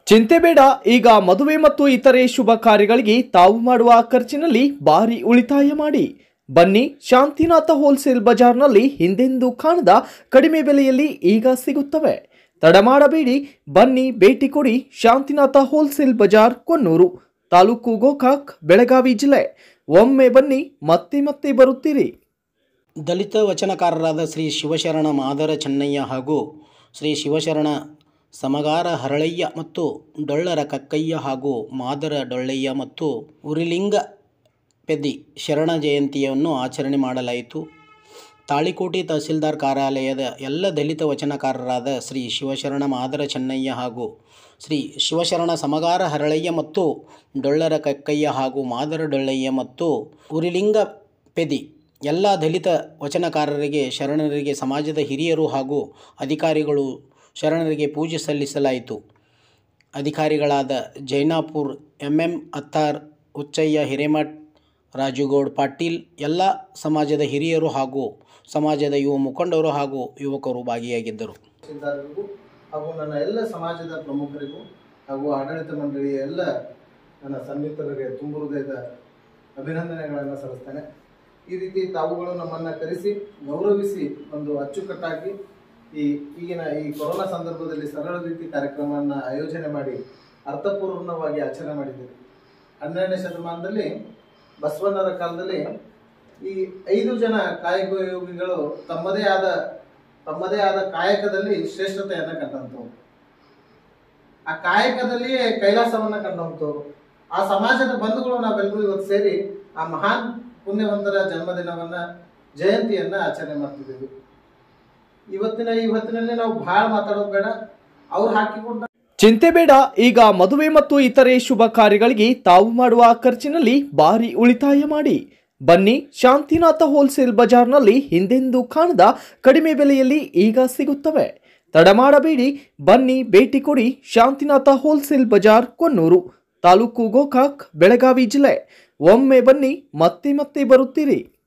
ಚಿಂತೆ ಬೇಡ ಈಗ ಮದುವೆ ಮತ್ತು ಇತರೆ ಶುಭ ಕಾರ್ಯಗಳಿಗೆ ತಾವು ಮಾಡುವ ಖರ್ಚಿನಲ್ಲಿ ಭಾರಿ ಉಳಿತಾಯ ಮಾಡಿ ಬನ್ನಿ ಶಾಂತಿನಾಥ ಹೋಲ್ಸೇಲ್ ಬಜಾರ್ನಲ್ಲಿ ಹಿಂದೆಂದೂ ಕಾಣದ ಕಡಿಮೆ ಬೆಲೆಯಲ್ಲಿ ಈಗ ಸಿಗುತ್ತವೆ ತಡ ಮಾಡಬೇಡಿ ಬನ್ನಿ ಭೇಟಿ ಕೊಡಿ ಶಾಂತಿನಾಥ ಹೋಲ್ಸೇಲ್ ಬಜಾರ್ ಕೊನ್ನೂರು ತಾಲೂಕು ಗೋಕಾಕ್ ಬೆಳಗಾವಿ ಜಿಲ್ಲೆ ಒಮ್ಮೆ ಬನ್ನಿ ಮತ್ತೆ ಮತ್ತೆ ಬರುತ್ತೀರಿ ದಲಿತ ವಚನಕಾರರಾದ ಶ್ರೀ ಶಿವಶರಣ ಮಾದರ ಚೆನ್ನಯ್ಯ ಹಾಗೂ ಶ್ರೀ ಶಿವಶರಣ ಸಮಗಾರ ಹರಳಯ್ಯ ಮತ್ತು ಡೊಳ್ಳರ ಕಕ್ಕಯ್ಯ ಹಾಗೂ ಮಾದರ ಡೊಳ್ಳಯ್ಯ ಮತ್ತು ಉರಿಲಿಂಗ ಪೆದ್ದಿ ಶರಣ ಜಯಂತಿಯನ್ನು ಆಚರಣೆ ಮಾಡಲಾಯಿತು ತಾಳಿಕೋಟೆ ತಹಸೀಲ್ದಾರ್ ಕಾರ್ಯಾಲಯದ ಎಲ್ಲ ದಲಿತ ವಚನಕಾರರಾದ ಶ್ರೀ ಶಿವಶರಣ ಮಾದರ ಚೆನ್ನಯ್ಯ ಹಾಗೂ ಶ್ರೀ ಶಿವಶರಣ ಸಮಗಾರ ಹರಳಯ್ಯ ಮತ್ತು ಡೊಳ್ಳರ ಕಕ್ಕಯ್ಯ ಹಾಗೂ ಮಾದರ ಡೊಳ್ಳಯ್ಯ ಮತ್ತು ಉರಿಲಿಂಗ ಪೆದಿ ಎಲ್ಲ ದಲಿತ ವಚನಕಾರರಿಗೆ ಶರಣರಿಗೆ ಸಮಾಜದ ಹಿರಿಯರು ಹಾಗೂ ಅಧಿಕಾರಿಗಳು ಶರಣರಿಗೆ ಪೂಜೆ ಸಲ್ಲಿಸಲಾಯಿತು ಅಧಿಕಾರಿಗಳಾದ ಜೈನಾಪುರ್ ಎಂ ಎಂ ಅತ್ತಾರ್ ಹುಚ್ಚಯ್ಯ ಹಿರೇಮಠ್ ರಾಜುಗೌಡ್ ಪಾಟೀಲ್ ಎಲ್ಲ ಸಮಾಜದ ಹಿರಿಯರು ಹಾಗೂ ಸಮಾಜದ ಯುವ ಮುಖಂಡರು ಹಾಗೂ ಯುವಕರು ಭಾಗಿಯಾಗಿದ್ದರು ತಹಸೀಲ್ದಾರರಿಗೂ ಹಾಗೂ ನನ್ನ ಎಲ್ಲ ಸಮಾಜದ ಪ್ರಮುಖರಿಗೂ ಹಾಗೂ ಆಡಳಿತ ಮಂಡಳಿಯ ಎಲ್ಲ ನನ್ನ ಸನ್ಮಿತ್ರರಿಗೆ ತುಂಬ ಹೃದಯದ ಅಭಿನಂದನೆಗಳನ್ನು ಸಲ್ಲಿಸ್ತೇನೆ ಈ ರೀತಿ ತಾವುಗಳು ನಮ್ಮನ್ನು ಕರೆಸಿ ಗೌರವಿಸಿ ಒಂದು ಅಚ್ಚುಕಟ್ಟಾಗಿ ಈ ಈಗಿನ ಈ ಕೊರೋನಾ ಸಂದರ್ಭದಲ್ಲಿ ಸರಳ ರೀತಿ ಕಾರ್ಯಕ್ರಮವನ್ನು ಆಯೋಜನೆ ಮಾಡಿ ಅರ್ಥಪೂರ್ಣವಾಗಿ ಆಚರಣೆ ಮಾಡಿದ್ದೀರಿ ಹನ್ನೆರಡನೇ ಶತಮಾನದಲ್ಲಿ ಬಸವಣ್ಣರ ಕಾಲದಲ್ಲಿ ಈ ಐದು ಜನ ಕಾಯಕಯೋಗಿಗಳು ತಮ್ಮದೇ ಆದ ತಮ್ಮದೇ ಆದ ಕಾಯಕದಲ್ಲಿ ಶ್ರೇಷ್ಠತೆಯನ್ನ ಕಂಡಂಥವ್ರು ಆ ಕಾಯಕದಲ್ಲಿಯೇ ಕೈಲಾಸವನ್ನ ಕಂಡಂಥವ್ರು ಆ ಸಮಾಜದ ಬಂಧುಗಳು ನಾವೆಲ್ಲರೂ ಇವತ್ತು ಸೇರಿ ಆ ಮಹಾನ್ ಪುಣ್ಯವಂತರ ಜನ್ಮದಿನವನ್ನ ಜಯಂತಿಯನ್ನ ಆಚರಣೆ ಮಾಡ್ತಿದ್ದೀವಿ ಇವತ್ತಿನ ಈ ಹೊತ್ತಿನಲ್ಲಿ ನಾವು ಬಹಳ ಮಾತಾಡೋದು ಬೇಡ ಅವ್ರು ಹಾಕಿಕೊಂಡ ಚಿಂತೆ ಬೇಡ ಈಗ ಮದುವೆ ಮತ್ತು ಇತರೆ ಶುಭ ಕಾರ್ಯಗಳಿಗೆ ತಾವು ಮಾಡುವ ಖರ್ಚಿನಲ್ಲಿ ಭಾರಿ ಉಳಿತಾಯ ಮಾಡಿ ಬನ್ನಿ ಶಾಂತಿನಾಥ ಹೋಲ್ಸೇಲ್ ಬಜಾರ್ನಲ್ಲಿ ಹಿಂದೆಂದೂ ಕಾಣದ ಕಡಿಮೆ ಬೆಲೆಯಲ್ಲಿ ಈಗ ಸಿಗುತ್ತವೆ ತಡ ಮಾಡಬೇಡಿ ಬನ್ನಿ ಭೇಟಿ ಕೊಡಿ ಶಾಂತಿನಾಥ ಹೋಲ್ಸೇಲ್ ಬಜಾರ್ ಕೊನ್ನೂರು ತಾಲೂಕು ಗೋಕಾಕ್ ಬೆಳಗಾವಿ ಜಿಲ್ಲೆ ಒಮ್ಮೆ ಬನ್ನಿ ಮತ್ತೆ ಮತ್ತೆ ಬರುತ್ತೀರಿ